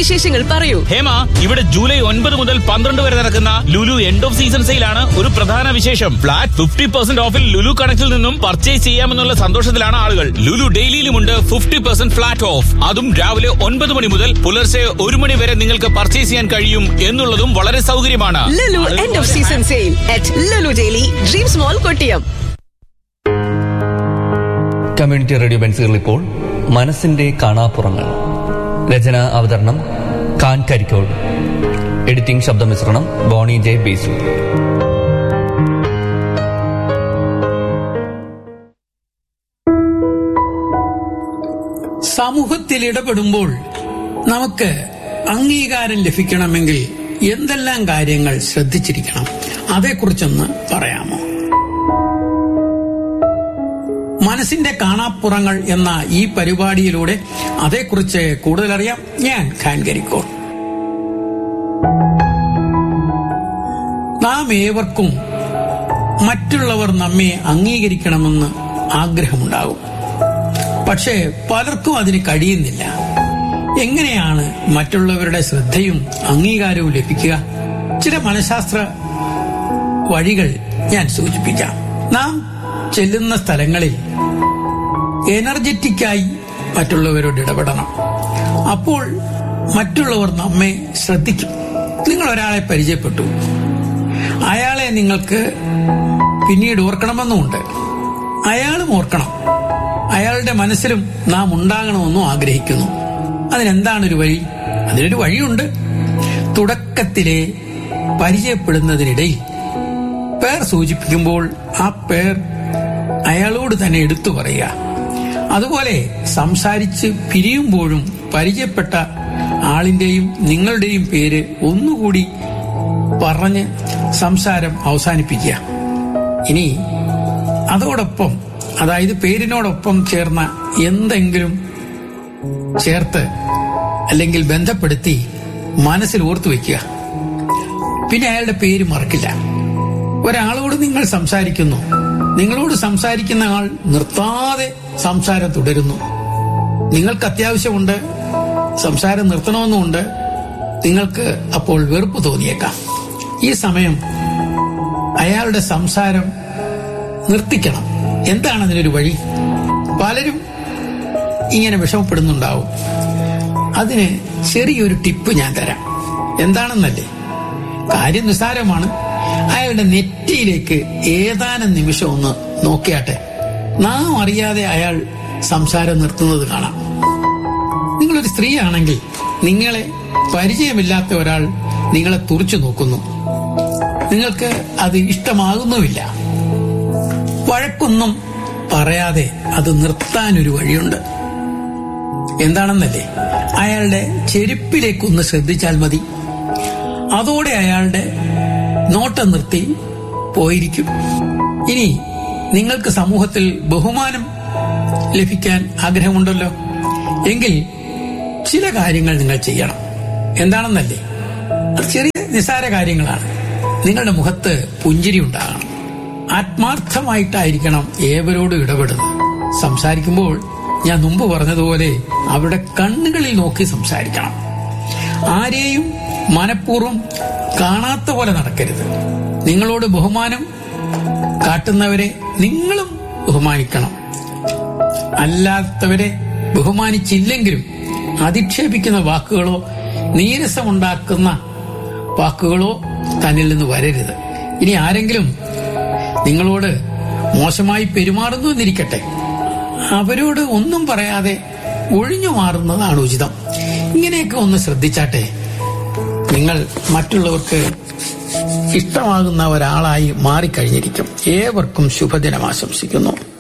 വിശേഷങ്ങൾ പറയൂ ഹേമ ഇവിടെ ജൂലൈ ഒൻപത് മുതൽ പന്ത്രണ്ട് വരെ നടക്കുന്ന ലുലു എൻഡ് ഓഫ് സീസൺ സെയിലാണ് ഒരു പ്രധാന വിശേഷം ഫ്ലാറ്റ് ഫിഫ്റ്റി പെർസെന്റ് ഓഫിൽ ലുലു കണക്റ്റിൽ നിന്നും പർച്ചേസ് ചെയ്യാമെന്നുള്ള സന്തോഷത്തിലാണ് ആളുകൾ ലുലു ഡെയിലിയിലുമുണ്ട് ഫിഫ്റ്റി പെർസെന്റ് ഫ്ലാറ്റ് ഓഫ് അതും രാവിലെ ഒൻപത് മണി മുതൽ പുലർച്ചെ ഒരു മണി വരെ നിങ്ങൾക്ക് പർച്ചേസ് ചെയ്യാൻ കഴിയും എന്നുള്ളതും വളരെ സൗകര്യമാണ് Lulu end of season sale at Lulu Daily dream small Kottiyam community radio ബെൻസുകൾ ഇപ്പോൾ മനസ്സിന്റെ കാണാപ്പുറങ്ങൾ രചന അവതരണം ഖാൻ കരിക്കോട് എഡിറ്റിംഗ് ശബ്ദമിശ്രണം ബോണി ജെ ബേസു സമൂഹത്തിൽ ഇടപെടുമ്പോൾ നമുക്ക് അംഗീകാരം ലഭിക്കണമെങ്കിൽ എന്തെല്ലാം കാര്യങ്ങൾ ശ്രദ്ധിച്ചിരിക്കണം അതേക്കുറിച്ചൊന്ന് പറയാമോ മനസ്സിന്റെ കാണാപ്പുറങ്ങൾ എന്ന ഈ പരിപാടിയിലൂടെ അതേക്കുറിച്ച് കൂടുതൽ അറിയാം ഞാൻ ഖാൻ കരിക്കോൾ നാം ഏവർക്കും മറ്റുള്ളവർ നമ്മെ അംഗീകരിക്കണമെന്ന് ആഗ്രഹമുണ്ടാകും പക്ഷേ പലർക്കും അതിന് കഴിയുന്നില്ല എങ്ങനെയാണ് മറ്റുള്ളവരുടെ ശ്രദ്ധയും അംഗീകാരവും ലഭിക്കുക ചില മനഃശാസ്ത്ര വഴികൾ ഞാൻ സൂചിപ്പിക്കാം നാം ചെല്ലുന്ന സ്ഥലങ്ങളിൽ എനർജറ്റിക്കായി മറ്റുള്ളവരോട് ഇടപെടണം അപ്പോൾ മറ്റുള്ളവർ നമ്മെ ശ്രദ്ധിക്കും നിങ്ങൾ ഒരാളെ പരിചയപ്പെട്ടു അയാളെ നിങ്ങൾക്ക് പിന്നീട് ഓർക്കണമെന്നുമുണ്ട് അയാളും ഓർക്കണം അയാളുടെ മനസ്സിലും നാം ഉണ്ടാകണമെന്നും ആഗ്രഹിക്കുന്നു അതിനെന്താണ് ഒരു വഴി അതിനൊരു വഴിയുണ്ട് തുടക്കത്തിലെ പരിചയപ്പെടുന്നതിനിടയിൽ പേർ സൂചിപ്പിക്കുമ്പോൾ ആ പേർ അയാളോട് തന്നെ എടുത്തു പറയുക അതുപോലെ സംസാരിച്ച് പിരിയുമ്പോഴും പരിചയപ്പെട്ട ആളിന്റെയും നിങ്ങളുടെയും പേര് ഒന്നുകൂടി പറഞ്ഞ് സംസാരം അവസാനിപ്പിക്കുക ഇനി അതോടൊപ്പം അതായത് പേരിനോടൊപ്പം ചേർന്ന എന്തെങ്കിലും ചേർത്ത് അല്ലെങ്കിൽ ബന്ധപ്പെടുത്തി മനസ്സിൽ ഓർത്തു വെക്കുക പിന്നെ അയാളുടെ പേര് മറക്കില്ല ഒരാളോട് നിങ്ങൾ സംസാരിക്കുന്നു നിങ്ങളോട് സംസാരിക്കുന്ന ആൾ നിർത്താതെ സംസാരം തുടരുന്നു നിങ്ങൾക്ക് അത്യാവശ്യമുണ്ട് സംസാരം നിർത്തണമെന്നുമുണ്ട് നിങ്ങൾക്ക് അപ്പോൾ വെറുപ്പ് തോന്നിയേക്കാം ഈ സമയം അയാളുടെ സംസാരം നിർത്തിക്കണം എന്താണ് അതിനൊരു വഴി പലരും ഇങ്ങനെ വിഷമപ്പെടുന്നുണ്ടാവും അതിന് ചെറിയൊരു ടിപ്പ് ഞാൻ തരാം എന്താണെന്നല്ലേ കാര്യം നിസ്സാരമാണ് അയാളുടെ നെറ്റിയിലേക്ക് ഏതാനും നിമിഷം ഒന്ന് നോക്കിയാട്ടെ നാം അറിയാതെ അയാൾ സംസാരം നിർത്തുന്നത് കാണാം നിങ്ങളൊരു സ്ത്രീയാണെങ്കിൽ നിങ്ങളെ പരിചയമില്ലാത്ത ഒരാൾ നിങ്ങളെ തുറച്ചു നോക്കുന്നു നിങ്ങൾക്ക് അത് ഇഷ്ടമാകുന്നുമില്ല വഴക്കൊന്നും പറയാതെ അത് നിർത്താൻ ഒരു വഴിയുണ്ട് എന്താണെന്നല്ലേ അയാളുടെ ചെരുപ്പിലേക്കൊന്ന് ശ്രദ്ധിച്ചാൽ മതി അതോടെ അയാളുടെ നോട്ടം നിർത്തി പോയിരിക്കും ഇനി നിങ്ങൾക്ക് സമൂഹത്തിൽ ബഹുമാനം ലഭിക്കാൻ ആഗ്രഹമുണ്ടല്ലോ എങ്കിൽ ചില കാര്യങ്ങൾ നിങ്ങൾ ചെയ്യണം എന്താണെന്നല്ലേ അത് ചെറിയ നിസ്സാര കാര്യങ്ങളാണ് നിങ്ങളുടെ മുഖത്ത് പുഞ്ചിരി ഉണ്ടാകണം ആത്മാർത്ഥമായിട്ടായിരിക്കണം ഏവരോടും ഇടപെടുന്നത് സംസാരിക്കുമ്പോൾ ഞാൻ മുമ്പ് പറഞ്ഞതുപോലെ അവരുടെ കണ്ണുകളിൽ നോക്കി സംസാരിക്കണം ആരെയും മനഃപൂർവ്വം കാണാത്ത പോലെ നടക്കരുത് നിങ്ങളോട് ബഹുമാനം കാട്ടുന്നവരെ നിങ്ങളും ബഹുമാനിക്കണം അല്ലാത്തവരെ ബഹുമാനിച്ചില്ലെങ്കിലും അധിക്ഷേപിക്കുന്ന വാക്കുകളോ നീരസമുണ്ടാക്കുന്ന വാക്കുകളോ തന്നിൽ നിന്ന് വരരുത് ഇനി ആരെങ്കിലും നിങ്ങളോട് മോശമായി പെരുമാറുന്നു എന്നിരിക്കട്ടെ അവരോട് ഒന്നും പറയാതെ ഒഴിഞ്ഞു മാറുന്നതാണ് ഉചിതം ഇങ്ങനെയൊക്കെ ഒന്ന് ശ്രദ്ധിച്ചാട്ടെ നിങ്ങൾ മറ്റുള്ളവർക്ക് ഇഷ്ടമാകുന്ന ഒരാളായി മാറിക്കഴിഞ്ഞിരിക്കും ഏവർക്കും ശുഭദിനം ആശംസിക്കുന്നു